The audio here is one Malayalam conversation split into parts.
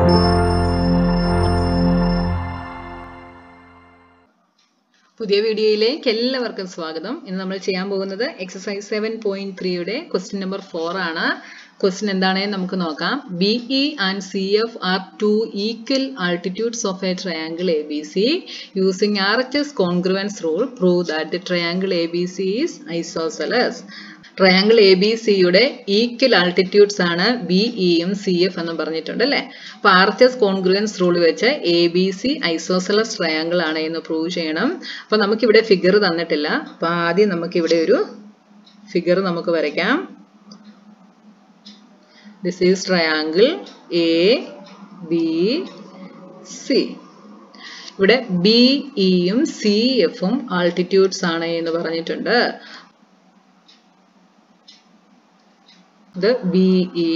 പുതിയ വീഡിയോയിലേക്ക് എല്ലാവർക്കും സ്വാഗതം ഇന്ന് നമ്മൾ ചെയ്യാൻ പോകുന്നത് എക്സസൈസ് സെവൻ പോയിന്റ് ത്രീയുടെ ക്വസ്റ്റ്യൻ നമ്പർ ഫോർ ആണ് ക്വസ്റ്റ്യൻ എന്താണെന്ന് നമുക്ക് നോക്കാം B E and C F are two equal altitudes of a triangle A B C using R H S congruence rule prove that the triangle A B C is isosceles triangle A B സിയുടെ ഈക്വൽ ആൾട്ടിറ്റ്യൂഡ്സ് ആണ് ബി ഇയും സി എഫ് എന്ന് പറഞ്ഞിട്ടുണ്ട് അല്ലേ അപ്പൊ R H S congruence rule വെച്ച് A B C isosceles triangle ആണ് എന്ന് പ്രൂവ് ചെയ്യണം അപ്പൊ നമുക്കിവിടെ ഫിഗർ തന്നിട്ടില്ല അപ്പൊ ആദ്യം നമുക്കിവിടെ ഒരു ഫിഗർ നമുക്ക് വരയ്ക്കാം this is triangle A B C ഇവിടെ ബി ഇയും സി എഫും ആൾട്ടിറ്റ്യൂഡ്സ് ആണ് എന്ന് പറഞ്ഞിട്ടുണ്ട് ഇത് ബി ഇ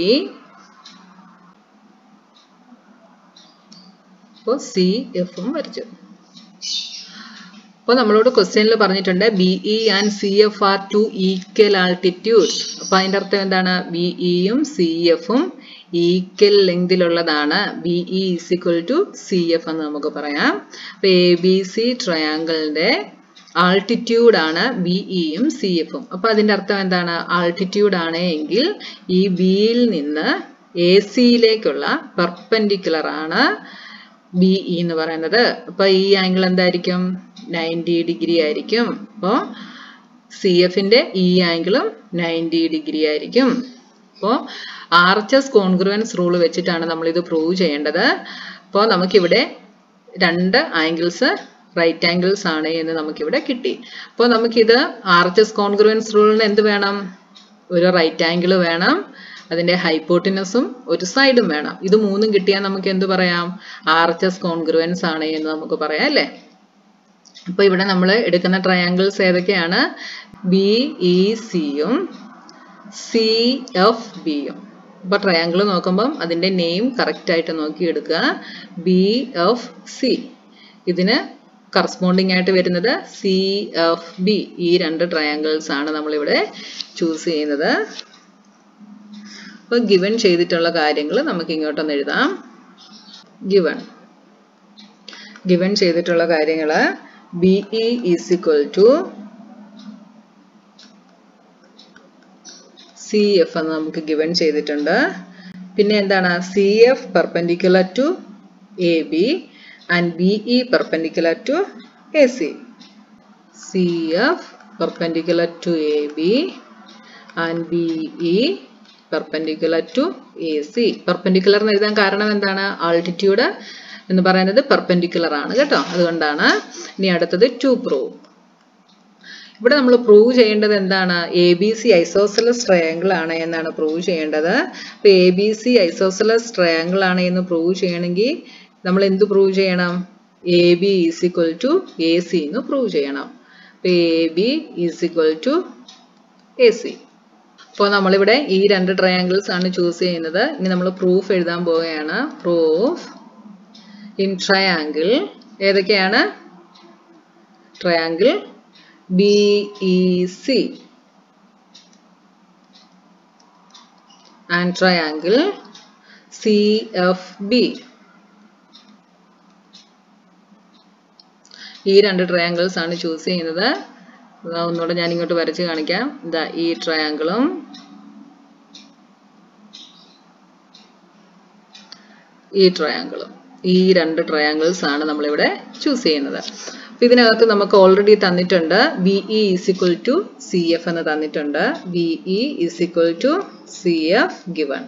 അപ്പോൾ സി എഫും വരച്ചു അപ്പോൾ നമ്മളോട് ക്വസ്റ്റ്യനിൽ പറഞ്ഞിട്ടുണ്ട് B E and C F are two equal altitudes അപ്പൊ അതിന്റെ അർത്ഥം എന്താണ് ബി ഇയും സി എഫും ഈക്വൽ ലെങ്തിലുള്ളതാണ് B E is equal to C F എന്ന് നമുക്ക് പറയാം അപ്പൊ എ ബി സി ട്രയാങ്കിളിന്റെ ആൾട്ടിറ്റ്യൂഡ് ആണ് ബി ഇയും സി എഫും അപ്പൊ അതിന്റെ അർത്ഥം എന്താണ് ആൾട്ടിറ്റ്യൂഡ് ആണ് എങ്കിൽ ഈ ബിയിൽ നിന്ന് എ സിയിലേക്കുള്ള പെർപെൻഡിക്കുലർ ആണ് ബി ഇ എന്ന് പറയുന്നത് അപ്പൊ ഈ ആംഗിൾ എന്തായിരിക്കും നയൻറ്റി ഡിഗ്രി ആയിരിക്കും അപ്പോൾ സി എഫിന്റെ ഈ ആംഗിളും നയൻറ്റി ഡിഗ്രി ആയിരിക്കും അപ്പോൾ R H S congruence rule വെച്ചിട്ടാണ് നമ്മൾ ഇത് പ്രൂവ് ചെയ്യേണ്ടത് അപ്പോൾ നമുക്കിവിടെ രണ്ട് ആംഗിൾസ് റൈറ്റ് ആംഗിൾസ് ആണ് എന്ന് നമുക്കിവിടെ കിട്ടി അപ്പോൾ നമുക്കിത് ആർ എച്ച് എസ് കോൺഗ്രുവൻസ് റൂളിന് എന്ത് വേണം ഒരു റൈറ്റ് ആംഗിൾ വേണം അതിന്റെ ഹൈപ്പോട്ടിനസും ഒരു സൈഡും വേണം ഇത് മൂന്നും കിട്ടിയാൽ നമുക്ക് എന്ത് പറയാം ആർ എച്ച് എസ് കോൺഗ്രുവൻസ് ആണ് എന്ന് നമുക്ക് പറയാം അല്ലേ അപ്പൊ ഇവിടെ നമ്മൾ എടുക്കുന്ന ട്രയാങ്കിൾസ് ഏതൊക്കെയാണ് ബി ഇ സിയും സി എഫ് ബിയും അപ്പൊ ട്രയാങ്കിൾ നോക്കുമ്പം അതിന്റെ നെയിം കറക്റ്റ് ആയിട്ട് നോക്കി എടുക്കുക ബി എഫ് സി ഇതിന് കറസ്പോണ്ടിങ് ആയിട്ട് വരുന്നത് സി എഫ് ബി ഈ രണ്ട് ട്രയാങ്കിൾസ് ആണ് നമ്മളിവിടെ ചൂസ് ചെയ്യുന്നത് അപ്പോൾ ഗിവൺ ചെയ്തിട്ടുള്ള കാര്യങ്ങൾ നമുക്ക് ഇങ്ങോട്ടൊന്ന് എഴുതാം ഗിവൺ ഗിവൺ ചെയ്തിട്ടുള്ള കാര്യങ്ങൾ B E is equal to C F എന്ന് നമുക്ക് ഗിവൺ ചെയ്തിട്ടുണ്ട് പിന്നെ എന്താണ് C F perpendicular to A B and BE perpendicular to AC. CF perpendicular to AB and BE perpendicular to AC. Perpendicular എന്ന് എഴുതാൻ കാരണം എന്താണ് ആൾട്ടിറ്റ്യൂഡ് എന്ന് പറയുന്നത് പെർപെൻഡിക്കുലർ ആണ് കേട്ടോ അതുകൊണ്ടാണ് ഇനി അടുത്തത് ടു പ്രൂവ് ഇവിടെ നമ്മൾ പ്രൂവ് ചെയ്യേണ്ടത് എന്താണ് A B C isosceles triangle ആണ് എന്നാണ് പ്രൂവ് ചെയ്യേണ്ടത് അപ്പൊ A B C isosceles triangle ആണ് എന്ന് പ്രൂവ് ചെയ്യണമെങ്കിൽ നമ്മൾ എന്ത് പ്രൂവ് ചെയ്യണം A B is equal to A C എന്ന് പ്രൂവ് ചെയ്യണം A B is equal to A C അപ്പോൾ നമ്മളിവിടെ ഈ രണ്ട് ട്രയാങ്കിൾസ് ആണ് ചൂസ് ചെയ്യുന്നത് ഇനി നമ്മൾ പ്രൂഫ് എഴുതാൻ പോവുകയാണ് പ്രൂഫ് ഇൻ ട്രയാങ്കിൾ ഏതൊക്കെയാണ് triangle B E C and triangle C F B ഈ രണ്ട് ട്രയാങ്കിൾസ് ആണ് ചൂസ് ചെയ്യുന്നത് ഒന്നുകൂടെ ഞാൻ ഇങ്ങോട്ട് വരച്ച് കാണിക്കാം ഇതാ ഈ ട്രയാങ്കിളും ഈ ട്രയാങ്കിളും ഈ രണ്ട് ട്രയാങ്കിൾസ് ആണ് നമ്മളിവിടെ ചൂസ് ചെയ്യുന്നത് അപ്പൊ ഇതിനകത്ത് നമുക്ക് ഓൾറെഡി തന്നിട്ടുണ്ട് B E is equal to C F എന്ന് തന്നിട്ടുണ്ട് B E is equal to C F given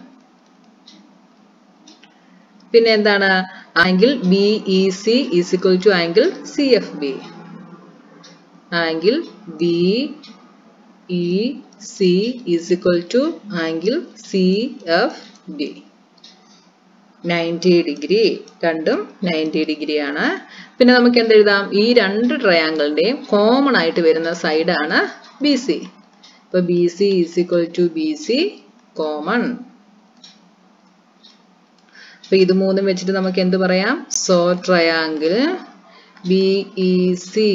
പിന്നെ എന്താണ് angle B E C is equal to angle C F B angle B E C is equal to angle C F B ninety degree രണ്ടും നയൻറ്റി ഡിഗ്രി ആണ് പിന്നെ നമുക്ക് എന്തെഴുതാം ഈ രണ്ട് ട്രയാങ്കിളിന്റെയും കോമൺ ആയിട്ട് വരുന്ന സൈഡാണ് ബി സി ഇപ്പൊ B C is equal to B C common അപ്പൊ ഇത് മൂന്നും വെച്ചിട്ട് നമുക്ക് എന്ത് പറയാം so triangle B E C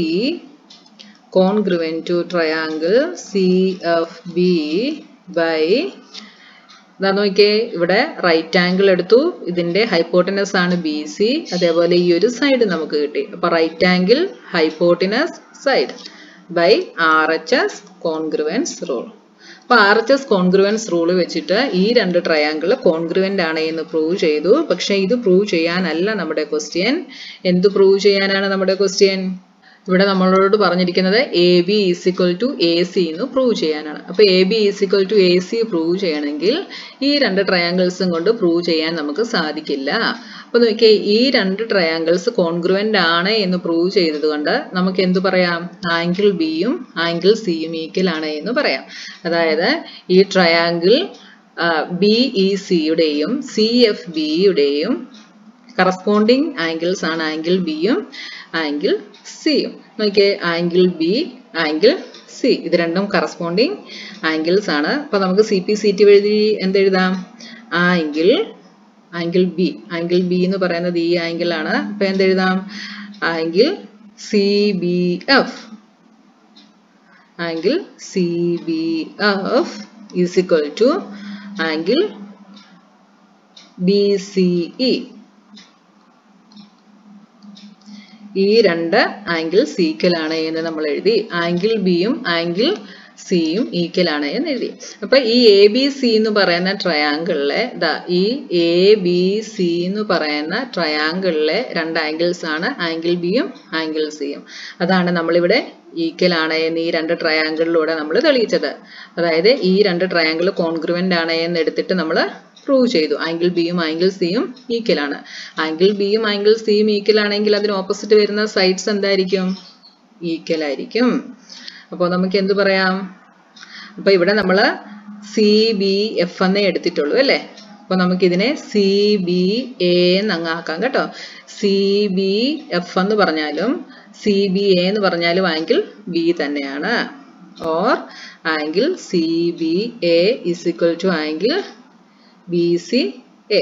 congruent to triangle C F B by ഇതാ നോക്കിയേ ഇവിടെ റൈറ്റ് ആംഗിൾ എടുത്തു ഇതിന്റെ ഹൈപ്പോട്ടിനസ് ആണ് ബി സി അതേപോലെ ഈ ഒരു സൈഡ് നമുക്ക് കിട്ടി അപ്പൊ right angle hypotenuse side by R H S congruence rule അപ്പൊ R H S congruence rule വെച്ചിട്ട് ഈ രണ്ട് ട്രയാങ്കിൾ കോൺഗ്രുവന്റ് ആണ് എന്ന് പ്രൂവ് ചെയ്തു പക്ഷെ ഇത് പ്രൂവ് ചെയ്യാനല്ല നമ്മുടെ ക്വസ്റ്റ്യൻ എന്ത് പ്രൂവ് ചെയ്യാനാണ് നമ്മുടെ ക്വസ്റ്റ്യൻ ഇവിടെ നമ്മളോട് പറഞ്ഞിരിക്കുന്നത് A B is equal to A C എന്ന് പ്രൂവ് ചെയ്യാനാണ് അപ്പൊ A B is equal to A C prove ചെയ്യണമെങ്കിൽ ഈ രണ്ട് ട്രയാങ്കിൾസും കൊണ്ട് പ്രൂവ് ചെയ്യാൻ നമുക്ക് സാധിക്കില്ല അപ്പൊ നോക്കിയേ ഈ രണ്ട് ട്രയാങ്കിൾസ് കോൺഗ്രുവന്റ് ആണ് എന്ന് പ്രൂവ് ചെയ്തത് കൊണ്ട് നമുക്ക് എന്ത് പറയാം ആംഗിൾ ബിയും ആംഗിൾ സിയും ഈക്വൽ ആണ് എന്ന് പറയാം അതായത് ഈ ട്രയാങ്കിൾ ബി ഇ സിയുടെയും സി എഫ് ബിയുടെയും കറസ്പോണ്ടിങ് ആംഗിൾസ് ആണ് ആംഗിൾ ബിയും ആംഗിൾ സിയും നോക്കിയേ ആംഗിൾ ബി ആംഗിൾ സി ഇത് രണ്ടും കറസ്പോണ്ടിങ് ആംഗിൾസ് ആണ് അപ്പൊ നമുക്ക് സി പി സി ടി എഴുതി എന്തെഴുതാം angle angle B angle B എന്ന് പറയുന്നത് ഈ ആംഗിൾ ആണ് അപ്പൊ എന്തെഴുതാം angle C B F angle C B F is equal to angle B C E ഈ രണ്ട് ആംഗിൾ സീക്കൽ ആണ് എന്ന് നമ്മൾ എഴുതി ആംഗിൾ ബിയും ആംഗിൾ സിയും ഈക്വൽ ആണ് എന്ന് എഴുതി അപ്പൊ ഈ എ ബി സി എന്ന് പറയുന്ന ട്രയാങ്കിളിലെ ദാ ഈ എ ബി സി എന്ന് പറയുന്ന ട്രയാങ്കിളിലെ രണ്ട് ആംഗിൾസ് ആണ് ആംഗിൾ ബിയും ആംഗിൾ സിയും അതാണ് നമ്മളിവിടെ ഈക്വൽ ആണ് എന്ന് ഈ രണ്ട് ട്രയാങ്കിളിലൂടെ നമ്മൾ തെളിയിച്ചത് അതായത് ഈ രണ്ട് ട്രയാങ്കിൾ കോൺഗ്രുവന്റ് ആണ് എന്ന് എടുത്തിട്ട് നമ്മൾ പ്രൂവ് ചെയ്തു ആംഗിൾ ബിയും ആംഗിൾ സിയും ഈക്വൽ ആണ് ആംഗിൾ ബിയും ആംഗിൾ സിയും ഈക്വൽ ആണെങ്കിൽ അതിന് ഓപ്പോസിറ്റ് വരുന്ന സൈഡ്സ് എന്തായിരിക്കും ഈക്വൽ ആയിരിക്കും അപ്പോൾ നമുക്ക് എന്ത് പറയാം അപ്പൊ ഇവിടെ നമ്മൾ സി ബി എഫ് എന്നേ എടുത്തിട്ടുള്ളൂ അല്ലേ അപ്പൊ നമുക്കിതിനെ സി ബി എ എന്നങ്ങ് ആക്കാം കേട്ടോ സി ബി എഫ് എന്ന് പറഞ്ഞാലും സി ബി എ എന്ന് പറഞ്ഞാലും ആംഗിൾ ബി തന്നെയാണ് or angle C B A is equal to angle B C A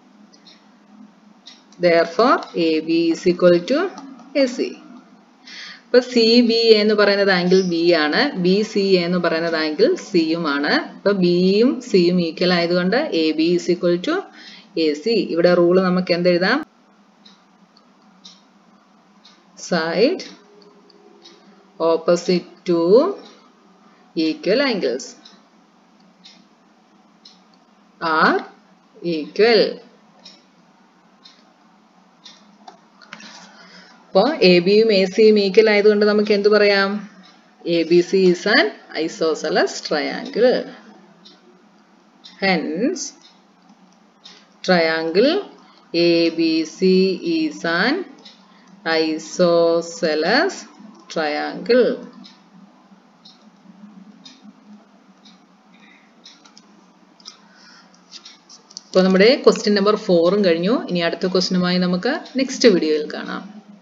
therefore AB is equal to AC ഇപ്പൊ സി ബി എന്ന് പറയുന്നത് ആംഗിൾ ബി ആണ് ബി സി എന്ന് പറയുന്നത് ആംഗിൾ സിയുമാണ് ഇപ്പൊ ബിയും സിയും ഈക്വൽ ആയതുകൊണ്ട് A B is equal to A C ഇവിടെ റൂള് നമുക്ക് എന്തെഴുതാം side opposite to equal angles are equal അപ്പോൾ എ ബിയും എ സിയും ഈക്വൽ ആയതുകൊണ്ട് നമുക്ക് എന്ത് പറയാം A B C is an isosceles triangle hence triangle A B C is an isosceles triangle അപ്പോൾ നമ്മുടെ ക്വസ്റ്റ്യൻ നമ്പർ ഫോറും കഴിഞ്ഞു ഇനി അടുത്ത ക്വസ്റ്റ്യനുമായി നമുക്ക് നെക്സ്റ്റ് വീഡിയോയിൽ കാണാം